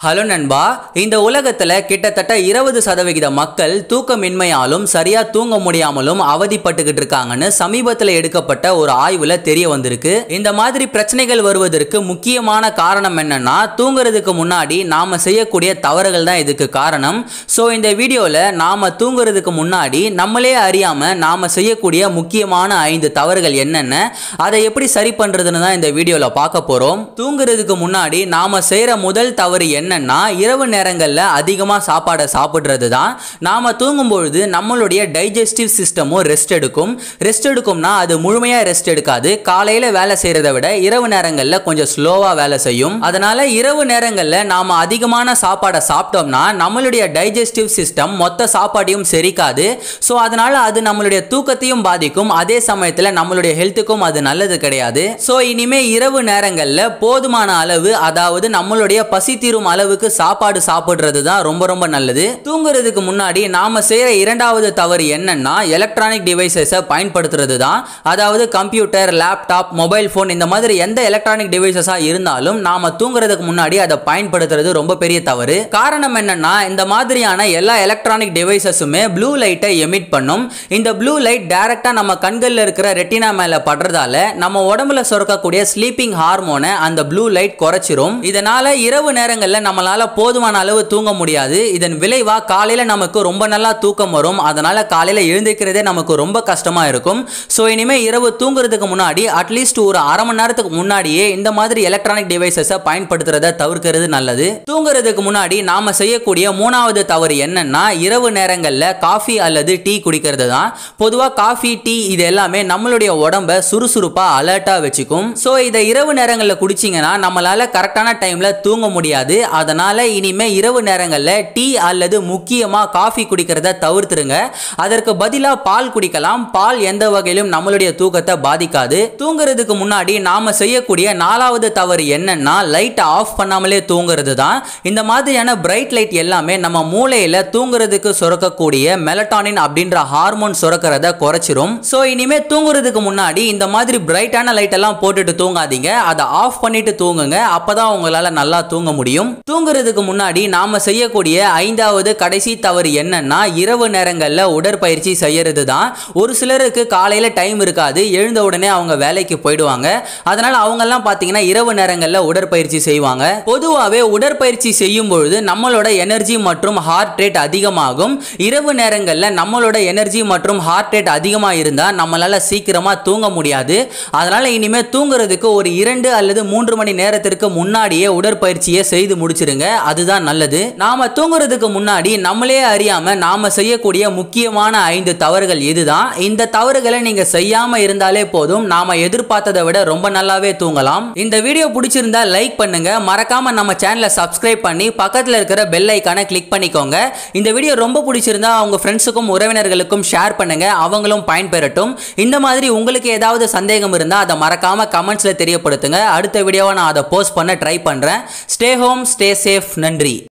hello நண்பா இந்த உலகத்துல கிட்டத்தட்ட இருபது சதவிகித மக்கள் தூக்கமின்மையாலும் சரியா தூங்க முடியாமலும் அவதிப்பட்டுக்கிட்டு இருக்காங்கன்னு சமீபத்தில் எடுக்கப்பட்ட ஒரு ஆய்வுல தெரிய வந்திருக்கு இந்த மாதிரி பிரச்சனைகள் வருவதற்கு முக்கியமான காரணம் என்னன்னா தூங்குறதுக்கு முன்னாடி நாம செய்யக்கூடிய தவறுகள் தான் இதுக்கு காரணம் ஸோ இந்த வீடியோல நாம தூங்குறதுக்கு முன்னாடி நம்மளே அறியாம நாம செய்யக்கூடிய முக்கியமான ஐந்து தவறுகள் என்னென்ன அதை எப்படி சரி பண்றதுன்னு தான் இந்த வீடியோல பார்க்க போறோம் தூங்குறதுக்கு முன்னாடி நாம செய்யற முதல் தவறு என்னன்னா இரவு நேரங்களில் அதிகமாக சாப்பாடை சாப்பிட்றது தான் நாம் தூங்கும் பொழுது நம்மளுடைய டைஜஸ்டிவ் சிஸ்டமும் ரெஸ்ட் எடுக்கும் ரெஸ்ட் எடுக்கும்னா அது முழுமையாக ரெஸ்ட் எடுக்காது காலையில் வேலை செய்கிறத விட இரவு நேரங்களில் கொஞ்சம் ஸ்லோவாக வேலை செய்யும் அதனால இரவு நேரங்களில் நாம் அதிகமான சாப்பாடை சாப்பிட்டோம்னா நம்மளுடைய டைஜஸ்டிவ் சிஸ்டம் மொத்த சாப்பாட்டையும் செரிக்காது ஸோ அதனால அது நம்மளுடைய தூக்கத்தையும் பாதிக்கும் அதே சமயத்தில் நம்மளுடைய ஹெல்த்துக்கும் அது நல்லது கிடையாது ஸோ இனிமே இரவு நேரங்களில் போதுமான அளவு அதாவது நம்மளுடைய பசி தீரும் அளவுக்கு சாப்பாடு சாப்பிடுறது தான் ரொம்ப ரொம்ப நல்லது தூங்குறதுக்கு முன்னாடி நாம செய்யற இரண்டாவது தவறு என்னன்னா எலக்ட்ரானிக் டிவைசஸை பயன்படுத்துறது தான் அதாவது கம்ப்யூட்டர் லேப்டாப் மொபைல் ஃபோன் இந்த மாதிரி எந்த எலக்ட்ரானிக் டிவைசஸாக இருந்தாலும் நாம தூங்குறதுக்கு முன்னாடி அதை பயன்படுத்துறது ரொம்ப பெரிய தவறு காரணம் என்னன்னா இந்த மாதிரியான எல்லா எலக்ட்ரானிக் டிவைசஸுமே ப்ளூ லைட்டை எமிட் பண்ணும் இந்த ப்ளூ லைட் டைரக்டா நம்ம கண்களில் இருக்கிற ரெட்டினா மேல படுறதால நம்ம உடம்புல சுரக்கக்கூடிய ஸ்லீப்பிங் ஹார்மோனை அந்த ப்ளூ லைட் குறைச்சிரும் இதனால இரவு நேரங்களில் நம்மளால போதுமான அளவு தூங்க முடியாது இதன் விளைவா காலையில நமக்கு ரொம்ப நல்லா தூக்கம் வரும் அதனால காலையில எழுந்திருக்கிறதே நமக்கு ரொம்ப கஷ்டமா இருக்கும் ஸோ இனிமே இரவு தூங்குறதுக்கு முன்னாடி அட்லீஸ்ட் ஒரு அரை மணி நேரத்துக்கு முன்னாடியே இந்த மாதிரி எலக்ட்ரானிக் டிவைசஸை பயன்படுத்துறத தவிர்க்கிறது நல்லது தூங்குறதுக்கு முன்னாடி நாம செய்யக்கூடிய மூணாவது தவறு என்னன்னா இரவு நேரங்களில் காஃபி அல்லது டீ குடிக்கிறது தான் பொதுவாக காஃபி டீ இது எல்லாமே நம்மளுடைய உடம்ப சுறுசுறுப்பா அலர்ட்டா வச்சுக்கும் ஸோ இதை இரவு நேரங்களில் குடிச்சிங்கன்னா நம்மளால கரெக்டான டைம்ல தூங்க முடியாது அதனால இனிமே இரவு நேரங்களில் டீ அல்லது முக்கியமாக காஃபி குடிக்கிறத தவிர்த்துருங்க அதற்கு பதிலாக பால் குடிக்கலாம் பால் எந்த வகையிலும் நம்மளுடைய தூக்கத்தை பாதிக்காது தூங்குறதுக்கு முன்னாடி நாம செய்யக்கூடிய நாலாவது தவறு என்னன்னா லைட்டை ஆஃப் பண்ணாமலே தூங்குறது தான் இந்த மாதிரியான பிரைட் லைட் எல்லாமே நம்ம மூளையில தூங்குறதுக்கு சுரக்கக்கூடிய மெலட்டானின் அப்படின்ற ஹார்மோன் சுரக்கிறத குறைச்சிரும் ஸோ இனிமே தூங்குறதுக்கு முன்னாடி இந்த மாதிரி பிரைட்டான லைட் எல்லாம் போட்டுட்டு தூங்காதீங்க அதை ஆஃப் பண்ணிட்டு தூங்குங்க அப்பதான் உங்களால நல்லா தூங்க முடியும் தூங்குறதுக்கு முன்னாடி நாம செய்யக்கூடிய ஐந்தாவது கடைசி தவறு என்னன்னா இரவு நேரங்களில் உடற்பயிற்சி செய்யறது தான் ஒரு சிலருக்கு காலையில டைம் இருக்காது எழுந்த உடனே அவங்க வேலைக்கு போயிடுவாங்க அதனால அவங்கெல்லாம் பார்த்தீங்கன்னா இரவு நேரங்களில் உடற்பயிற்சி செய்வாங்க பொதுவாகவே உடற்பயிற்சி செய்யும் பொழுது நம்மளோட எனர்ஜி மற்றும் ஹார்ட் ரேட் அதிகமாகும் இரவு நேரங்களில் நம்மளோட எனர்ஜி மற்றும் ஹார்ட் ரேட் அதிகமாக இருந்தால் நம்மளால சீக்கிரமாக தூங்க முடியாது அதனால இனிமேல் தூங்குறதுக்கு ஒரு இரண்டு அல்லது மூன்று மணி நேரத்திற்கு முன்னாடியே உடற்பயிற்சியை செய்து முடிச்சிருங்க அதுதான் நல்லது நாம தூங்குறதுக்கு முன்னாடி நம்மளே அறியாம நாம செய்யக்கூடிய முக்கியமான ஐந்து தவறுகள் இதுதான் இந்த தவறுகளை நீங்க செய்யாம இருந்தாலே போதும் நாம எதிர்பார்த்ததை விட ரொம்ப நல்லாவே தூங்கலாம் இந்த வீடியோ பிடிச்சிருந்தா லைக் பண்ணுங்க மறக்காம நம்ம சேனலை சப்ஸ்கிரைப் பண்ணி பக்கத்தில் இருக்கிற பெல் ஐக்கானை கிளிக் பண்ணிக்கோங்க இந்த வீடியோ ரொம்ப பிடிச்சிருந்தா அவங்க ஃப்ரெண்ட்ஸுக்கும் உறவினர்களுக்கும் ஷேர் பண்ணுங்க அவங்களும் பயன்பெறட்டும் இந்த மாதிரி உங்களுக்கு ஏதாவது சந்தேகம் இருந்தால் அதை மறக்காம கமெண்ட்ஸில் தெரியப்படுத்துங்க அடுத்த வீடியோவை நான் அதை போஸ்ட் பண்ண ட்ரை பண்ணுறேன் ஸ்டே ஹோம் ஸ்டே சேஃப் நன்றி